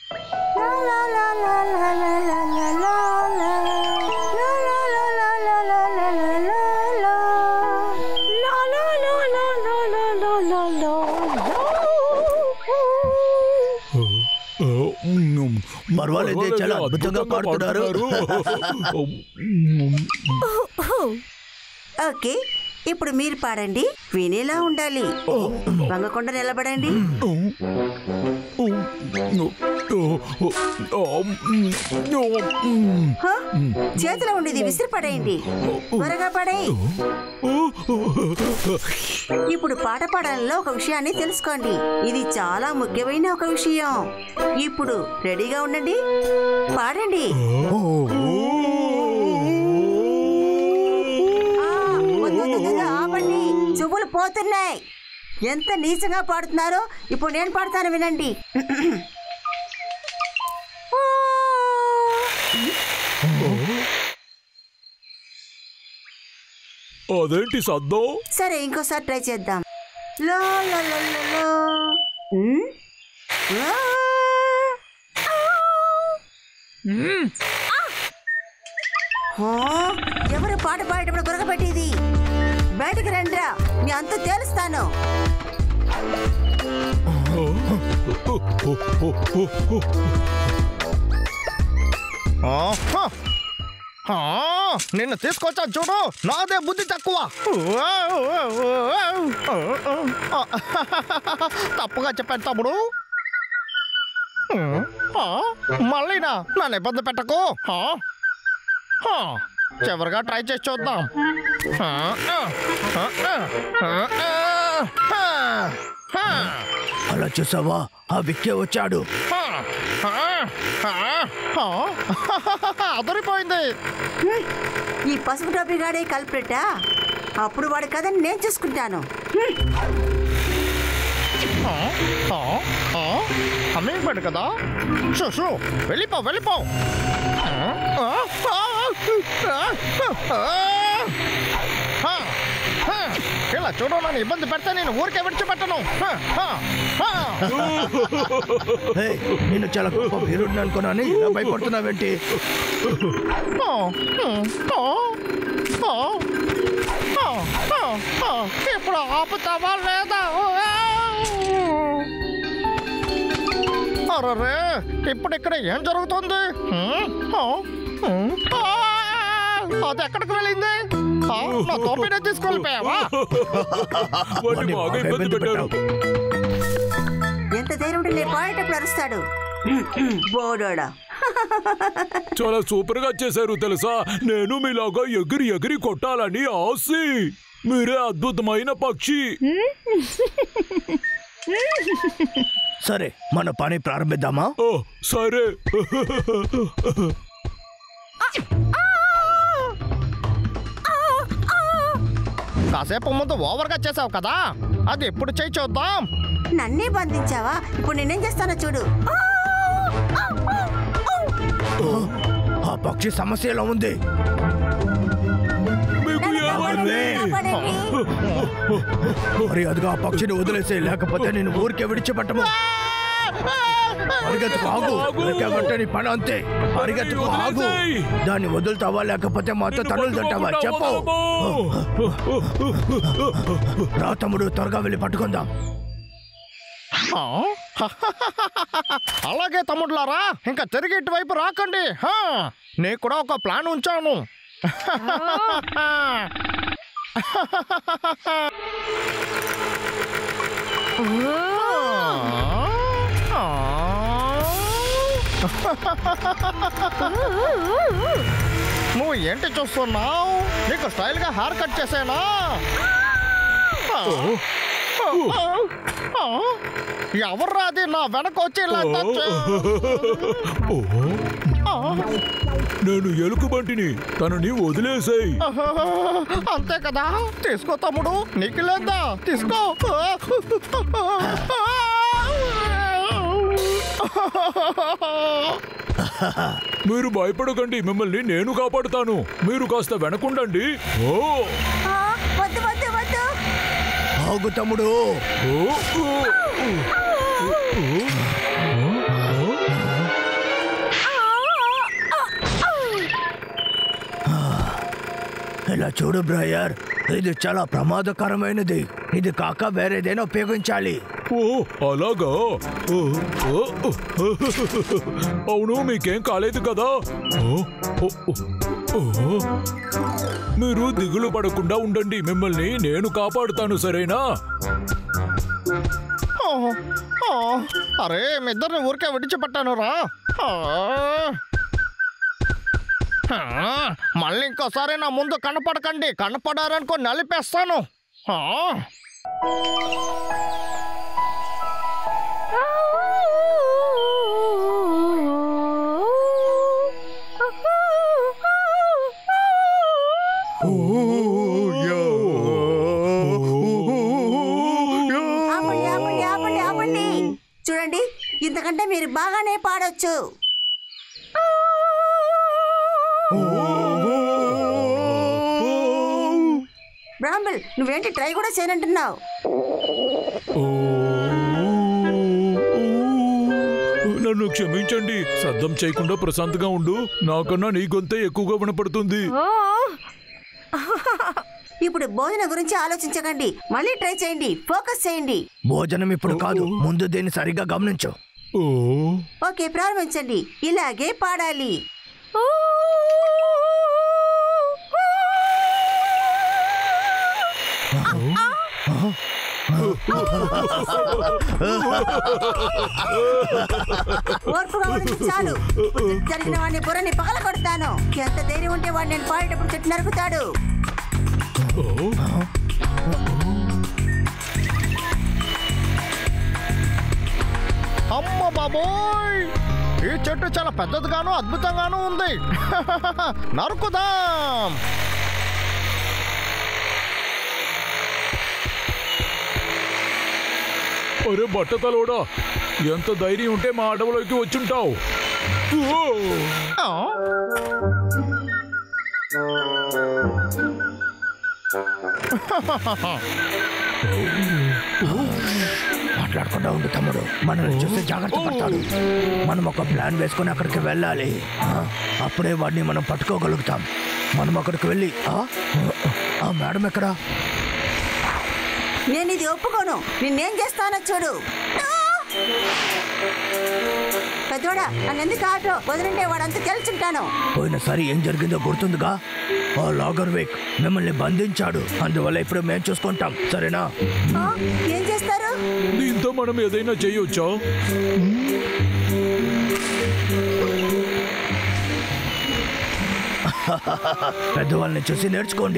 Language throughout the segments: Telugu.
పర్వాలేదే, చాలా అద్భుతంగా పాడుతున్నారు. ఓకే ఇప్పుడు మీరు పాడండి వినేలా ఉండాలి వంగకుండా నిలబడండి హ? చేతిలో ఉండేది విసిరి పడేయండి త్వరగా పడేయి ఇప్పుడు పాట పాడడంలో ఒక విషయాన్ని తెలుసుకోండి ఇది చాలా ముఖ్యమైన ఒక విషయం ఇప్పుడు రెడీగా ఉండండి పాడండి ఆ, వద్దు, వద్దు, వద్దు, ఆపండి చెవులు పోతున్నాయి ఎంత నీచంగా పాడుతున్నారో ఇప్పుడు నేను పాడతాను వినండి అదేంటి సద్దం సరే ఇంకోసారి ట్రై చేద్దాం లో లో లో లో లో. ఉమ్? ఆ. ఆ. ఎవరు పాట పాడేటప్పుడు గురకపెట్టేది బయటికి రండిరా మీ అంత తేలుస్తాను ఆహా! ఆ, నిన్ను తీసుకొచ్చా చూడు నాదే బుద్ధి తక్కువ తప్పుగా చెప్పాను తమ్ముడు ఆ, మళ్ళీనా నన్ను ఇబ్బంది పెట్టకు ఆ, ఆ, చివరిగా ట్రై చేసి చూద్దాం ఆ, ఆ, ఆ, ఆ, ఆ, ఆ, ఆ. అలా చూసావా ఆ విక్కే వచ్చాడు అదరిపోయింది ఈ పసుపు టోపీ గాడే కల్పరేటా అప్పుడు వాడి కథని నేను చూసుకుంటాను హమ్మింగ్ బర్డ్ కదా షూ షూ వెళ్ళిపో వెళ్ళిపో ఇలా చూడు నన్ను ఇబ్బంది పెడితే నేను ఊరికే విడిచిపెట్టను హే, నిన్ను చాలా గొప్ప వీరుడిని అనుకున్నాను ఇలా భయపడుతున్నావేంటి ఇప్పుడు ఆపుతావా లేదా అరే ఇప్పుడు ఇక్కడ ఏం జరుగుతుంది హ్మ్? ఆ, హ్మ్, ఆ, అది ఎక్కడికి వెళ్ళింది ఆ, నా తోపినే తీసుకెళ్ళిపోయావా వాడిని వాడిని బాగా బాగా ఇబ్బంది ఇబ్బంది పెట్టారు ఎంత ధైర్యం ఉంటే నేను పాడేటప్పుడు అరుస్తాడు బోడోడా చాలా సూపర్ గా చేశారు తెలుసా నేను మీలాగా ఎగిరి ఎగిరి కొట్టాలని ఆసి మీరే అద్భుతమైన పక్షి సరే మన పని ప్రారంభిద్దామా ఓ సరే కాసేపు ముందు ఓవర్గా చేసావు కదా అది ఎప్పుడు చేయి చూద్దాం నన్నే బంధించావా ఇప్పుడు నేనేం చేస్తానో చూడు ఆ పక్షి సమస్యలో ఉంది మీకు ఏమైంది కాపాడండి. మరి అదిగా ఆ పక్షిని వదిలేసే లేకపోతే నేను ఊరికే విడిచిపెట్టము పరిగెత్తుకు ఆగు లేకపోతే నీ పని అంతే పరిగెత్తుకు ఆగు దాన్ని వదులుతావా లేకపోతే మాతో తనులు తింటావా చెప్పు రా తమ్ముడు త్వరగా వెళ్ళి పట్టుకుందాం ఆ? అలాగే తమ్ముడులారా ఇంకా తిరిగి ఇటువైపు రాకండి హా, నేను కూడా ఒక ప్లాన్ ఉంచాను నువ్వు ఏంటి చూస్తున్నావు నీకు స్టైల్ గా హెయిర్ కట్ చేసేనా ఎవర్రా అది నా వెనక వచ్చి ఇలా తచ్చ- ఓ, నేను ఎలుకబంటిని తనని వదిలేసాయి అంతే కదా తీసుకో తమ్ముడు నీకు లేదా తీసుకో మీరు భయపడకండి మిమ్మల్ని నేను కాపాడుతాను మీరు కాస్త వెనకుండండి ఓ ఆ, వద్దు వద్దు వద్దు ఆగు తమ్ముడు ఓ, ఓ, ఓ, ఓ, ఓ, ఓ, ఇలా చూడు బ్రయర్ ఇది చాలా ప్రమాదకరమైనది ఇది కాక వేరేదైనా ఉపయోగించాలి ఓ అలాగా ఓ, ఓ, ఓ. అవును మీకేం కాలేదు కదా ఓ, ఓ, ఓ, ఓ. మీరు దిగులు పడకుండా ఉండండి మిమ్మల్ని నేను కాపాడుతాను సరేనా ఓహో, ఆ, అరే మీ ఇద్దరిని ఊరికే విడిచిపెట్టాను రా ఆ, ఆ, మళ్ళీ ఇంకోసారి నా ముందు కనపడకండి కనపడారనుకో నలిపేస్తాను ఆ, ఆపండి ఆపండి ఆపండి ఆపండి చూడండి ఇంతకంటే మీరు బాగానే పాడొచ్చు బ్రాహ్మల్ నువ్వేంటి ట్రై కూడా చేయనంటున్నావు నన్ను క్షమించండి శబ్దం చేయకుండా ప్రశాంతంగా ఉండు నాకన్నా నీ గొంతే ఎక్కువగా వినపడుతుంది ఇప్పుడు భోజనం గురించి ఆలోచించకండి మళ్ళీ ట్రై చేయండి ఫోకస్ చేయండి భోజనం ఇప్పుడు కాదు ముందు దీన్ని సరిగ్గా గమనించు ఓ ఓకే ప్రారంభించండి ఇలాగే పాడాలి ఓర్పుగా ఉండి చాలు ఇప్పుడు జరిగిన వాడిని బుర్రని పగల కొడతాను ఎంత ధైర్యం ఉంటే వాడు నేను పాడేటప్పుడు చెట్టు నరుకుతాడు ఓ అమ్మ బాబోయ్ ఈ చెట్టు చాలా పెద్దదిగాను అద్భుతంగాను ఉంది నరుకుదాం అరే బట్టతలోడా ఎంత ధైర్యం ఉంటే మా అడవులోకి వచ్చుంటావు ఓ! ఆ, మాట్లాడకుండా ఉండు తమ్ముడు మనల్ని చూస్తే జాగ్రత్త పడతాడు మనం ఒక ప్లాన్ వేసుకొని అక్కడికి వెళ్ళాలి ఆ, అప్పుడే వాడిని మనం పట్టుకోగలుగుతాం మనం అక్కడికి వెళ్ళి ఆ, ఆ మేడం ఎక్కడా నేను ఇది ఒప్పుకోను నిన్నేం చేస్తానో చూడు ఆ! పెద్దోడా నన్ను ఎందుకు ఆటో వదిలింటే వాడంతా తెలుసుంటాను పోయినసారి ఏం జరిగిందో గుర్తుందిగా ఆ లాగర్ వేక్ మిమ్మల్ని బంధించాడు అందువల్ల ఇప్పుడు మేము చూసుకుంటాం సరేనా ఆ? ఏం చేస్తారు దీంతో మనం ఏదైనా చేయొచ్చా పెద్దవాళ్ళని చూసి నేర్చుకోండి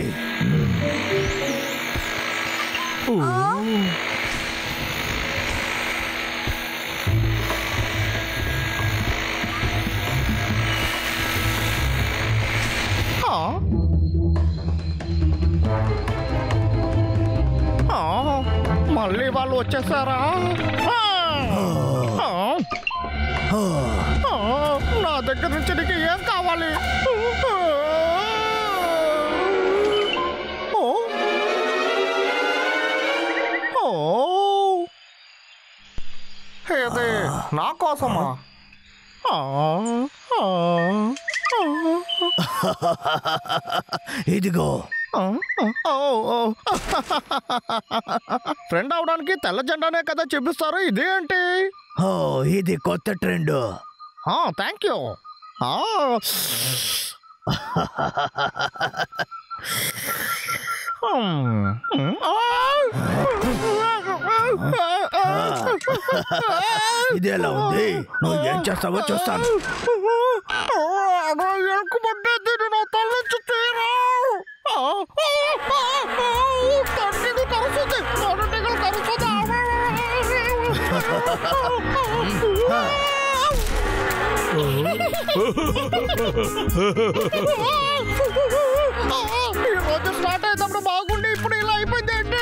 ఆ. ఆ, మళ్ళీ వాళ్ళు వచ్చేసారా ఆ. ఆ. ఆ, ఆ, నా దగ్గర నుంచి నీకు ఏం కావాలి ఓ. ఓ. ఇది నా కోసమా ఆ, ఆ, ఆ. ఇదిగో ఆ, ఆ, ఓ, ఓ. ఫ్రెండ్ అవడానికి తెల్ల జెండానే కదా చూపిస్తారు ఇదేంటి ఓ ఇది కొత్త ట్రెండ్ థ్యాంక్ యూ ఇది ఎలా ఉంది నువ్వు ఏం చేస్తావో చూస్తాను ఎలుకబంటే దీన్ని నా తల నుంచి తీరా తన్నిని కరుస్తుంది తన్నిని కరుస్తుంది ఈ రోజు స్టార్ట్ అయ్యేటప్పుడు బాగుండి ఇప్పుడు ఇలా అయిపోయింది ఏంటి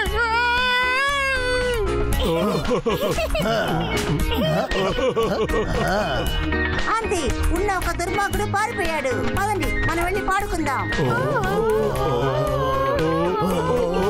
అంతే ఉన్న ఒక దుర్మార్గుడు పారిపోయాడు పదండి మనం వెళ్ళి పాడుకుందాం ఓ